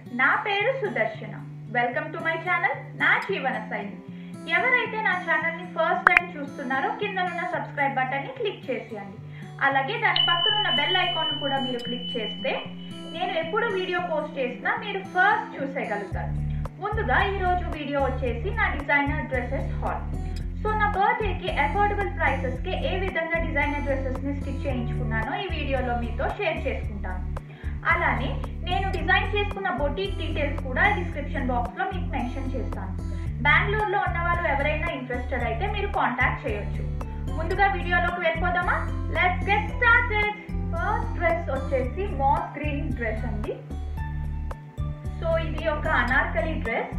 నా పేరు Sudarshana welcome to my channel నా జీవన శైలి ఎవరైతే నా ఛానల్ ని ఫస్ట్ టైం చూస్తున్నారో కింద ఉన్న సబ్స్క్రైబ్ బటన్ ని క్లిక్ చేసేయండి అలాగే దాని పక్కన ఉన్న బెల్ ఐకాన్ కూడా మీరు క్లిక్ చేస్తే నేను ఎప్పుడు వీడియో పోస్ట్ చేసినా మీరు ఫస్ట్ చూసేయగలుగుతారు ముందుగా ఈ రోజు వీడియో వచ్చేసి నా డిజైనర్ డ్రెస్సెస్ హాల్ సో నా బర్త్డేకి అఫోర్డబుల్ ప్రైసెస్కి ఏ విధంగా డిజైనర్ డ్రెస్సెస్ని స్టిచ్ చేయించుకున్నానో ఈ వీడియోలో మీతో షేర్ చేసుకుంటాను అలానే నేను డిజైన్ చేసుకున్న బొటీక్ డీటెయిల్స్ కూడా డిస్క్రిప్షన్ బాక్స్లో మీకు మెన్షన్ చేస్తాను బెంగళూరులో ఉన్న వాళ్ళు ఎవరైనా ఇంట్రెస్టెడ్ అయితే మీరు కాంటాక్ట్ చేయొచ్చు ముందుగా వీడియోలోకి వెళ్ళిపోదామా let's get started first dress వచ్చేసి మాస్ గ్రీన్ డ్రెస్ అండి సో ఇది ఒక అనార్కలి డ్రెస్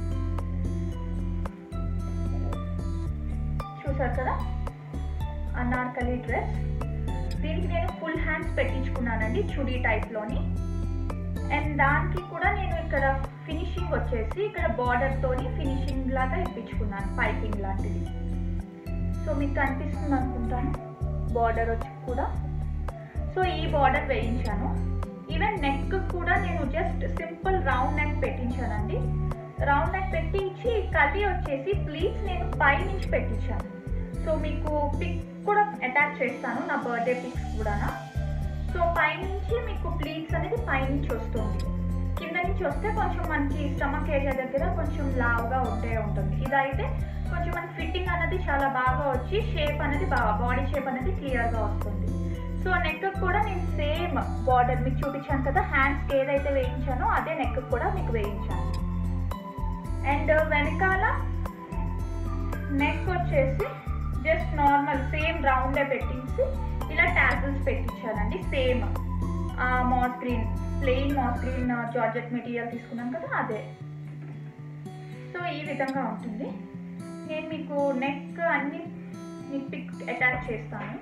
చూసారు కదా అనార్కలి డ్రెస్ దీనికి నేను ఫుల్ హ్యాండ్స్ పెట్టించుకున్నానండి చుడీ టైప్లోని అండ్ దానికి కూడా నేను ఇక్కడ ఫినిషింగ్ వచ్చేసి ఇక్కడ బార్డర్ తోని ఫినిషింగ్ లాగా ఇప్పించుకున్నాను పైపింగ్ లాంటిది సో మీకు కనిపిస్తుంది అనుకుంటాను బార్డర్ వచ్చి కూడా సో ఈ బార్డర్ వేయించాను ఈవెన్ నెక్ కూడా నేను జస్ట్ సింపుల్ రౌండ్ నెక్ పెట్టించానండి రౌండ్ నెక్ పెట్టించి కలి వచ్చేసి ప్లీజ్ నేను పై నుంచి పెట్టించాను సో మీకు పిక్ కూడా అటాచ్ చేస్తాను నా బర్త్డే పిక్స్ కూడా సో పైనుంచి మీకు ప్లీట్స్ అనేది పైనుంచి వస్తుంది కింద నుంచి వస్తే కొంచెం మనకి స్టమక్ ఏరియా దగ్గర కొంచెం లావుగా ఉంటే ఉంటుంది ఇదైతే కొంచెం మనకి ఫిట్టింగ్ అనేది చాలా బాగా వచ్చి షేప్ అనేది బాగా బాడీ షేప్ అనేది క్లియర్గా వస్తుంది సో నెక్ కూడా నేను సేమ్ బార్డర్ మీకు చూపించాను కదా హ్యాండ్స్కి ఏదైతే వేయించానో అదే నెక్ కూడా మీకు వేయించాను అండ్ వెనకాల నెక్ వచ్చేసి జస్ట్ నార్మల్ సేమ్ రౌండే పెట్టించి ఇలా టాజిల్స్ పెట్టించానండి same moss green plain moss green georgette material తీసుకున్నాం కదా అదే సో ఈ విధంగా ఉంటుంది నేను మీకు నెక్ అన్ని మీకు పిక్ అటాచ్ చేస్తాను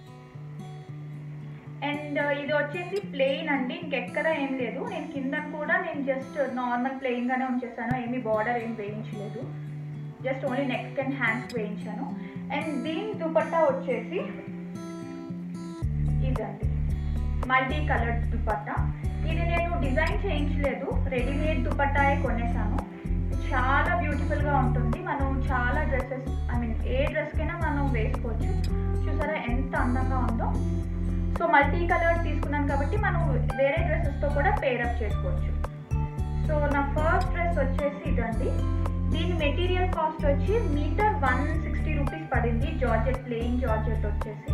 అండ్ ఇది వచ్చేసి ప్లెయిన్ అండి ఇంకెక్కడ ఏం లేదు నేను కింద కూడా నేను జస్ట్ నార్మల్ ప్లెయిన్గానే ఉంచేసాను ఏమి బార్డర్ ఏం వేయించలేదు just only neck and hands వేయించాను అండ్ దీని దుపట్టా వచ్చేసి ఇదండి మల్టీ కలర్డ్ దుపట్టా ఇది నేను డిజైన్ చేయించలేదు రెడీమేడ్ దుపట్టాయే కొనేసాను చాలా బ్యూటిఫుల్గా ఉంటుంది మనం చాలా డ్రెస్సెస్ ఐ మీన్ ఏ డ్రెస్కైనా మనం వేసుకోవచ్చు చూసారా ఎంత అందంగా ఉందో సో మల్టీ కలర్ తీసుకున్నాను కాబట్టి మనం వేరే డ్రెస్సెస్తో కూడా పేరప్ చేసుకోవచ్చు సో నా ఫస్ట్ డ్రెస్ వచ్చేసి ఇదండి దీని మెటీరియల్ కాస్ట్ వచ్చి మీటర్ వన్ సిక్స్టీ రూపీస్ పడింది జార్జెట్ ప్లెయిన్ జార్జెట్ వచ్చేసి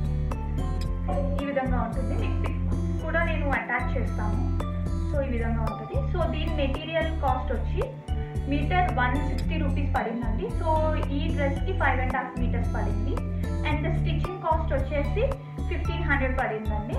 ఈ విధంగా ఉంటుంది మీకు పిక్ కూడా నేను అటాచ్ చేస్తాను సో ఈ విధంగా ఉంటుంది సో దీని మెటీరియల్ కాస్ట్ వచ్చి మీటర్ వన్ సిక్స్టీ రూపీస్ పడిందండి సో ఈ డ్రెస్కి ఫైవ్ అండ్ హాఫ్ మీటర్స్ పడింది అండ్ స్టిచ్చింగ్ కాస్ట్ వచ్చేసి ఫిఫ్టీన్ హండ్రెడ్ పడిందండి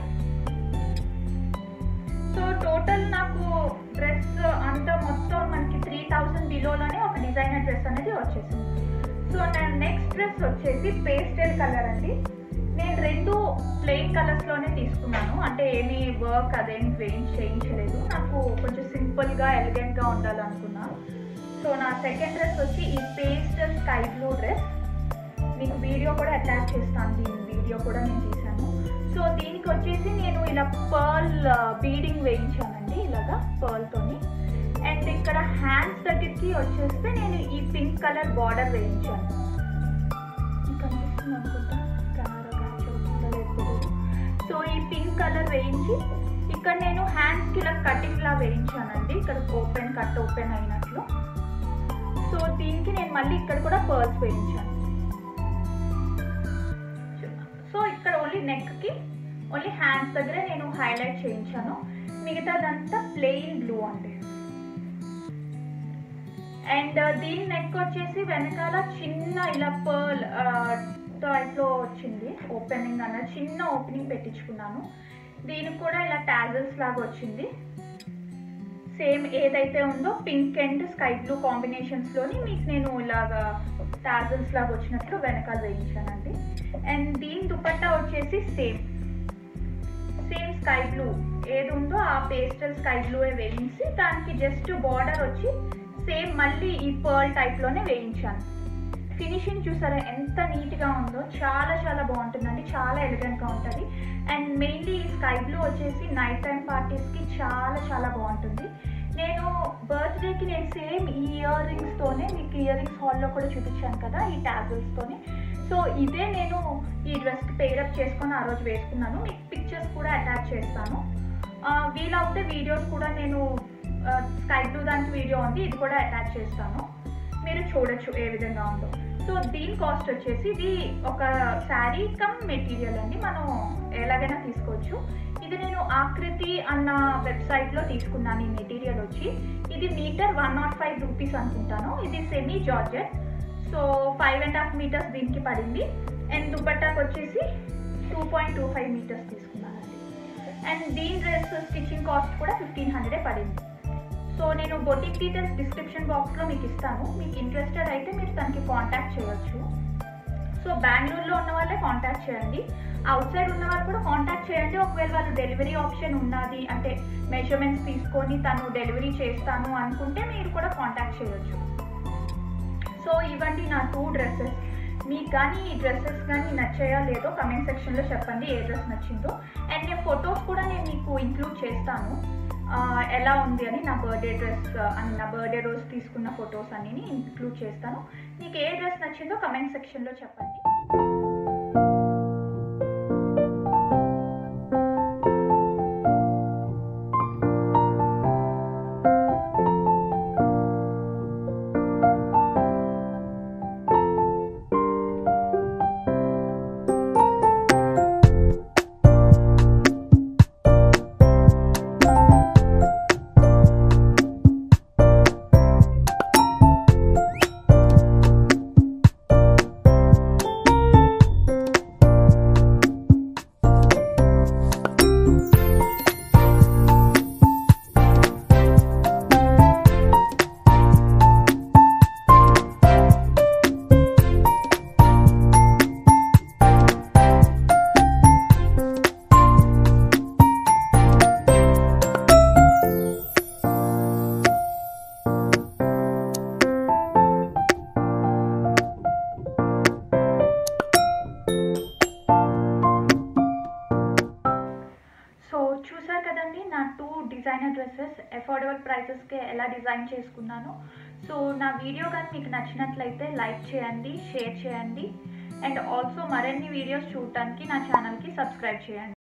సో టోటల్ నాకు డ్రెస్ అంతా మొత్తం మనకి త్రీ థౌజండ్ బిలోలోనే ఒక డిజైనర్ డ్రెస్ అనేది వచ్చేసింది సో నేను నెక్స్ట్ డ్రెస్ వచ్చేసి పేస్టల్ కలర్ అండి నేను రెండు ప్లెయిన్ కలర్స్లోనే తీసుకున్నాను అంటే ఏమి వర్క్ అదేం వేయింగ్ చేయించలేదు నాకు కొంచెం సింపుల్గా ఎలిగెంట్గా ఉండాలనుకున్నా సో నా సెకండ్ డ్రెస్ వచ్చి ఈ పేస్టల్ స్కై బ్లూ డ్రెస్ మీకు వీడియో కూడా అటాచ్ చేస్తాను దీని వీడియో కూడా నేను తీశాను సో దీనికి వచ్చేసి నేను ఇలా పర్ల్ బీడింగ్ వేయించానండి ఇలాగా పర్ల్తోని అండ్ ఇక్కడ హ్యాండ్స్ దగ్గరికి వచ్చేస్తే నేను ఈ పింక్ కలర్ బార్డర్ వేయించాను కనిపిస్తుంది అనుకుంటా కెమెరా క్యాచ్ అవుతుందా లేదో సో ఈ పింక్ కలర్ వేయించి ఇక్కడ నేను హ్యాండ్స్కి ఇలా కటింగ్ లా వేయించానండి ఇక్కడ ఓపెన్ కట్ ఓపెన్ అయినట్లు సో దీనికి నేను మళ్ళీ ఇక్కడ కూడా పర్ల్స్ వేయించాను సో ఇక్కడ ఓన్లీ నెక్కి ఓన్లీ హ్యాండ్స్ దగ్గర నేను హైలైట్ చేయించాను మిగతాదంతా ప్లెయిన్ బ్లూ అండి అండ్ దీని నెక్ వచ్చేసి వెనకాల చిన్న ఇలా పర్ల్ టైప్లో వచ్చింది ఓపెనింగ్ అన్న చిన్న ఓపెనింగ్ పెట్టించుకున్నాను దీనికి కూడా ఇలా టాజల్స్ లాగా వచ్చింది సేమ్ ఏదైతే ఉందో పింక్ అండ్ స్కై బ్లూ కాంబినేషన్స్లోని మీకు నేను ఇలాగా టాజల్స్ లాగా వచ్చినట్లు వెనకాల వేయించానండి అండ్ దీని దుపట్టా వచ్చేసి సేమ్ సేమ్ స్కై బ్లూ ఏది ఉందో ఆ పేస్టల్ స్కై బ్లూ వేయించి దానికి జస్ట్ బార్డర్ వచ్చి సేమ్ మళ్ళీ ఈ పర్ల్ టైప్లోనే వేయించాను ఫినిషింగ్ చూసారా ఎంత నీట్గా ఉందో చాలా చాలా బాగుంటుందండి చాలా ఎలిగెంట్గా ఉంటుంది అండ్ మెయిన్లీ ఈ స్కై బ్లూ వచ్చేసి నైట్ టైం పార్టీస్కి చాలా చాలా బాగుంటుంది నేను బర్త్డేకి నేను సేమ్ ఈ ఇయర్ రింగ్స్తోనే మీకు ఇయర్ రింగ్స్ హాల్లో కూడా చూపించాను కదా ఈ ట్యాబుల్స్తోనే సో ఇదే నేను ఈ డ్రెస్కి పేరప్ చేసుకొని ఆ రోజు వేసుకున్నాను మీకు పిక్చర్స్ కూడా అటాచ్ చేస్తాను ఆ, వీలవుతే వీడియోస్ కూడా నేను స్కై బ్లూ దానికి వీడియో ఉంది ఇది కూడా అటాచ్ చేస్తాను మీరు చూడొచ్చు ఏ విధంగా ఉందో సో దీని కాస్ట్ వచ్చేసి ఇది ఒక శారీ కమ్ మెటీరియల్ అండి మనం ఎలాగైనా తీసుకోవచ్చు ఇది నేను ఆకృతి అన్న వెబ్సైట్లో తీసుకున్నాను ఈ మెటీరియల్ వచ్చి ఇది metre one nought five rupees అనుకుంటాను ఇది semi georgette so five and half metres దీనికి పడింది అండ్ దుపట్టాకి వచ్చేసి two point two five metres తీసుకున్నానండి అండ్ దీని డ్రెస్ స్టిచ్చింగ్ కాస్ట్ కూడా ఫిఫ్టీన్ హండ్రెడే పడింది సో నేను బొటిక్ డీటెయిల్స్ డిస్క్రిప్షన్ బాక్స్లో మీకు ఇస్తాను మీకు ఇంట్రెస్టెడ్ అయితే మీరు తనకి కాంటాక్ట్ చేయొచ్చు సో బెంగళూరులో ఉన్న వాళ్ళే కాంటాక్ట్ చేయండి అవుట్ సైడ్ ఉన్న వాళ్ళు కూడా కాంటాక్ట్ చేయండి ఒకవేళ వాళ్ళు డెలివరీ ఆప్షన్ ఉన్నది అంటే మెజర్మెంట్స్ తీసుకొని తను డెలివరీ చేస్తాను అనుకుంటే మీరు కూడా కాంటాక్ట్ చేయొచ్చు సో ఇవన్నీ నా టూ డ్రెస్సెస్ మీకు కానీ ఈ డ్రెస్సెస్ కానీ నచ్చాయా లేదో కమెంట్ సెక్షన్లో చెప్పండి ఏ డ్రెస్ నచ్చిందో అండ్ నేను ఫొటోస్ కూడా నేను మీకు ఇంక్లూడ్ చేస్తాను ఆ, ఎలా ఉంది అని నా బర్త్డే డ్రెస్ అని నా బర్త్డే రోజు తీసుకున్న ఫొటోస్ అన్ని ఇంక్లూడ్ చేస్తాను మీకు ఏ డ్రెస్ నచ్చిందో కమెంట్ సెక్షన్లో చెప్పండి సో చూసారు కదండి నా టూ డిజైనర్ డ్రెస్సెస్ అఫోర్డబుల్ ప్రైసెస్కి ఎలా డిజైన్ చేసుకున్నాను సో నా వీడియో కానీ మీకు నచ్చినట్లయితే లైక్ చేయండి షేర్ చేయండి అండ్ ఆల్సో మరిన్ని వీడియోస్ చూడటానికి నా ఛానల్కి సబ్స్క్రైబ్ చేయండి